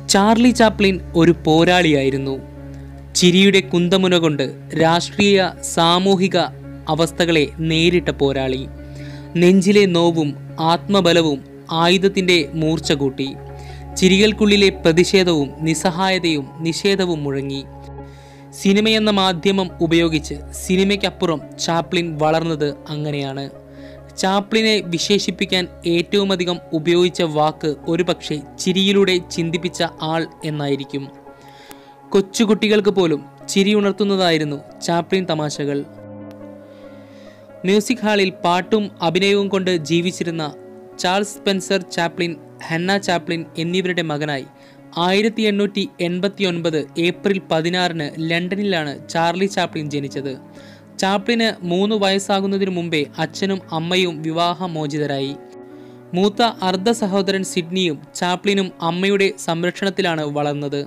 Charlie Chaplin ഒരു പോരാളിയായിരുന്നു ചിരിയുടെ കുന്തമുന കൊണ്ട് രാഷ്ട്രീയ സാമൂഹിക അവസ്ഥകളെ നേരിട്ട പോരാളി നെഞ്ചിലെ നോവും ആത്മബലവും ആയുധത്തിൻ്റെ മൂർച്ച കൂട്ടി ചിരികൾക്കുള്ളിലെ പ്രതിഷേധവും നിസ്സഹായതയും നിഷേധവും മുഴങ്ങി സിനിമയെന്ന മാധ്യമം ഉപയോഗിച്ച് സിനിമയ്ക്കപ്പുറം ചാപ്ലിൻ വളർന്നത് അങ്ങനെയാണ് ചാപ്ലിനെ വിശേഷിപ്പിക്കാൻ ഏറ്റവുമധികം ഉപയോഗിച്ച വാക്ക് ഒരുപക്ഷെ ചിരിയിലൂടെ ചിന്തിപ്പിച്ച ആൾ എന്നായിരിക്കും കൊച്ചുകുട്ടികൾക്ക് പോലും ചിരി ഉണർത്തുന്നതായിരുന്നു ചാപ്ലിൻ തമാശകൾ മ്യൂസിക് ഹാളിൽ പാട്ടും അഭിനയവും കൊണ്ട് ജീവിച്ചിരുന്ന Charles Spencer Chaplin Hannah Chaplin എന്നിവരുടെ മകനായി ആയിരത്തി എണ്ണൂറ്റി എൺപത്തി ഒൻപത് ഏപ്രിൽ പതിനാറിന് ലണ്ടനിലാണ് ചാർലി ചാപ്ലിൻ ജനിച്ചത് ചാപ്ലിന് മൂന്ന് വയസ്സാകുന്നതിനു മുമ്പേ അച്ഛനും അമ്മയും വിവാഹമോചിതരായി മൂത്ത അർദ്ധ സഹോദരൻ സിഡ്നിയും ചാപ്ലിനും അമ്മയുടെ സംരക്ഷണത്തിലാണ് വളർന്നത്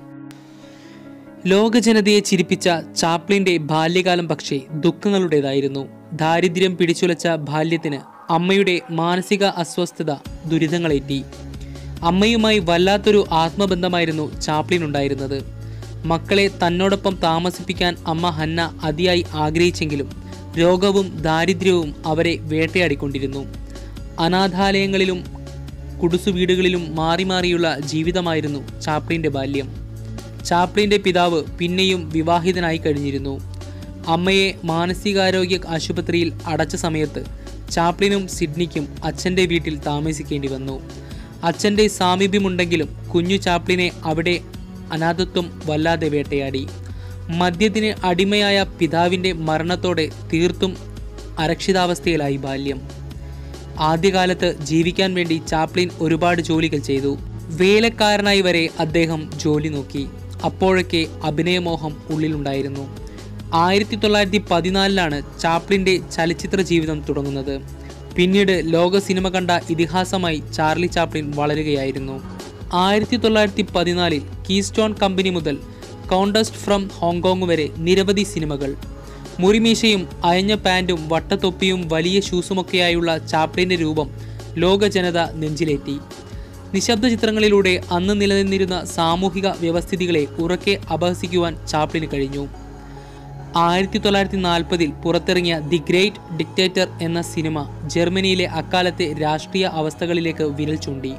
ലോകജനതയെ ചിരിപ്പിച്ച ചാപ്ലിന്റെ ബാല്യകാലം പക്ഷേ ദുഃഖങ്ങളുടേതായിരുന്നു ദാരിദ്ര്യം പിടിച്ചുലച്ച ബാല്യത്തിന് അമ്മയുടെ മാനസിക അസ്വസ്ഥത ദുരിതങ്ങളേറ്റി അമ്മയുമായി വല്ലാത്തൊരു ആത്മബന്ധമായിരുന്നു ചാപ്ലിനുണ്ടായിരുന്നത് മക്കളെ തന്നോടൊപ്പം താമസിപ്പിക്കാൻ അമ്മ ഹന്ന അതിയായി ആഗ്രഹിച്ചെങ്കിലും രോഗവും ദാരിദ്ര്യവും അവരെ വേട്ടയാടിക്കൊണ്ടിരുന്നു അനാഥാലയങ്ങളിലും കുടുസുവീടുകളിലും മാറി മാറിയുള്ള ജീവിതമായിരുന്നു ചാപ്ലിൻ്റെ ബാല്യം ചാപ്ലിൻ്റെ പിതാവ് പിന്നെയും വിവാഹിതനായി കഴിഞ്ഞിരുന്നു അമ്മയെ മാനസികാരോഗ്യ ആശുപത്രിയിൽ അടച്ച സമയത്ത് ചാപ്ലിനും സിഡ്നിക്കും അച്ഛൻ്റെ വീട്ടിൽ താമസിക്കേണ്ടി വന്നു അച്ഛൻ്റെ സാമീപ്യമുണ്ടെങ്കിലും കുഞ്ഞു ചാപ്ലിനെ അവിടെ അനാഥത്വം വല്ലാതെ വേട്ടയാടി മദ്യത്തിന് അടിമയായ പിതാവിൻ്റെ മരണത്തോടെ തീർത്തും അരക്ഷിതാവസ്ഥയിലായി ബാല്യം ആദ്യകാലത്ത് ജീവിക്കാൻ വേണ്ടി ചാപ്ലിൻ ഒരുപാട് ജോലികൾ ചെയ്തു വേലക്കാരനായി വരെ അദ്ദേഹം ജോലി നോക്കി അപ്പോഴൊക്കെ അഭിനയമോഹം ഉള്ളിലുണ്ടായിരുന്നു ആയിരത്തി തൊള്ളായിരത്തി പതിനാലിലാണ് ചാപ്ലിൻ്റെ ചലച്ചിത്ര ജീവിതം തുടങ്ങുന്നത് പിന്നീട് ലോക സിനിമ കണ്ട ഇതിഹാസമായി ചാർലി ചാപ്ലിൻ വളരുകയായിരുന്നു ആയിരത്തി തൊള്ളായിരത്തി പതിനാലിൽ കീസ്റ്റോൺ കമ്പനി മുതൽ കോണ്ടസ്റ്റ് ഫ്രം ഹോങ്കോങ് വരെ നിരവധി സിനിമകൾ മുറിമീശയും അയഞ്ഞ പാൻറ്റും വട്ടത്തൊപ്പിയും വലിയ ഷൂസുമൊക്കെയായുള്ള ചാപ്ലിൻ്റെ രൂപം ലോക ജനത നെഞ്ചിലേറ്റി നിശബ്ദ ചിത്രങ്ങളിലൂടെ അന്ന് നിലനിന്നിരുന്ന സാമൂഹിക വ്യവസ്ഥിതികളെ ഉറക്കെ അപഹസിക്കുവാൻ ചാപ്ലിന് കഴിഞ്ഞു ആയിരത്തി തൊള്ളായിരത്തി നാൽപ്പതിൽ പുറത്തിറങ്ങിയ ദി ഗ്രേറ്റ് ഡിക്റ്റേറ്റർ എന്ന സിനിമ ജർമ്മനിയിലെ അക്കാലത്തെ രാഷ്ട്രീയ അവസ്ഥകളിലേക്ക് വിരൽ ചൂണ്ടി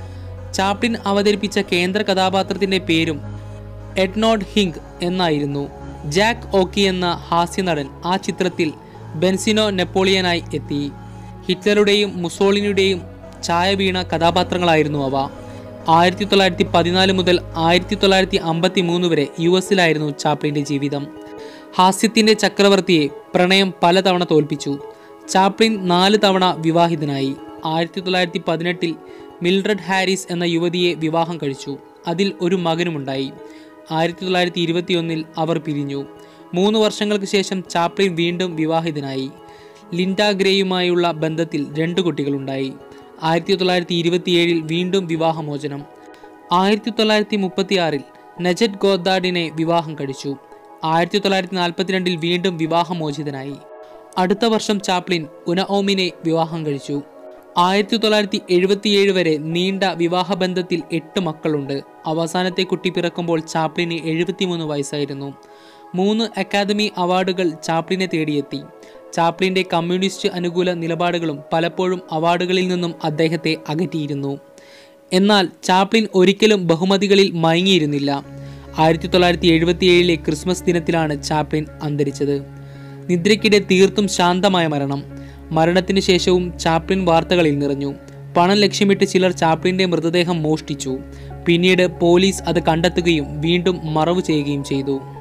ചാപ്ലിൻ അവതരിപ്പിച്ച കേന്ദ്ര കഥാപാത്രത്തിന്റെ പേരും എഡ്നോഡ് ഹിങ്ക് എന്നായിരുന്നു ജാക്ക് ഓക്കി എന്ന ഹാസ്യനടൻ ആ ചിത്രത്തിൽ ബെൻസിനോ നെപ്പോളിയനായി എത്തി ഹിറ്റ്ലറുടെയും മുസോളിനിയുടെയും ചായ വീണ കഥാപാത്രങ്ങളായിരുന്നു അവ ആയിരത്തി തൊള്ളായിരത്തി പതിനാല് മുതൽ ആയിരത്തി തൊള്ളായിരത്തി അമ്പത്തി മൂന്ന് വരെ യു എസിലായിരുന്നു ചാപ്ലിൻ്റെ ജീവിതം ഹാസ്യത്തിൻ്റെ ചക്രവർത്തിയെ പ്രണയം പലതവണ തോൽപ്പിച്ചു ചാപ്ലിൻ നാല് തവണ വിവാഹിതനായി ആയിരത്തി തൊള്ളായിരത്തി പതിനെട്ടിൽ മിൽഡ്രഡ് ഹാരിസ് എന്ന യുവതിയെ വിവാഹം കഴിച്ചു അതിൽ ഒരു മകനുമുണ്ടായി ആയിരത്തി തൊള്ളായിരത്തി ഇരുപത്തിയൊന്നിൽ അവർ പിരിഞ്ഞു മൂന്ന് വർഷങ്ങൾക്ക് ശേഷം ചാപ്ലിൻ വീണ്ടും വിവാഹിതനായി ലിൻഡ ഗ്രേയുമായുള്ള ബന്ധത്തിൽ രണ്ട് കുട്ടികളുണ്ടായി ആയിരത്തി തൊള്ളായിരത്തി ഇരുപത്തിയേഴിൽ വീണ്ടും വിവാഹമോചനം ആയിരത്തി തൊള്ളായിരത്തി മുപ്പത്തിയാറിൽ നജറ്റ് ഗോദ്ദാഡിനെ വിവാഹം കഴിച്ചു ആയിരത്തി തൊള്ളായിരത്തി നാൽപ്പത്തിരണ്ടിൽ വീണ്ടും വിവാഹമോചിതനായി അടുത്ത വർഷം ചാപ്ലിൻ ഉനഓമിനെ വിവാഹം കഴിച്ചു ആയിരത്തി തൊള്ളായിരത്തി എഴുപത്തിയേഴ് വരെ നീണ്ട വിവാഹബന്ധത്തിൽ എട്ട് മക്കളുണ്ട് അവസാനത്തെ കുട്ടി പിറക്കുമ്പോൾ ചാപ്ലിന് എഴുപത്തിമൂന്ന് വയസ്സായിരുന്നു മൂന്ന് അക്കാദമി അവാർഡുകൾ ചാപ്ലിനെ തേടിയെത്തി ചാപ്ലിൻ്റെ കമ്മ്യൂണിസ്റ്റ് അനുകൂല നിലപാടുകളും പലപ്പോഴും അവാർഡുകളിൽ നിന്നും അദ്ദേഹത്തെ അകറ്റിയിരുന്നു എന്നാൽ ചാപ്ലിൻ ഒരിക്കലും ബഹുമതികളിൽ മയങ്ങിയിരുന്നില്ല ആയിരത്തി തൊള്ളായിരത്തി എഴുപത്തിയേഴിലെ ക്രിസ്മസ് ദിനത്തിലാണ് ചാപ്ലിൻ അന്തരിച്ചത് നിദ്രയ്ക്കിടെ തീർത്തും ശാന്തമായ മരണം മരണത്തിന് ശേഷവും ചാപ്ലിൻ വാർത്തകളിൽ നിറഞ്ഞു പണം ലക്ഷ്യമിട്ട് ചിലർ ചാപ്ലിൻ്റെ മൃതദേഹം മോഷ്ടിച്ചു പിന്നീട് പോലീസ് അത് കണ്ടെത്തുകയും വീണ്ടും മറവ് ചെയ്യുകയും ചെയ്തു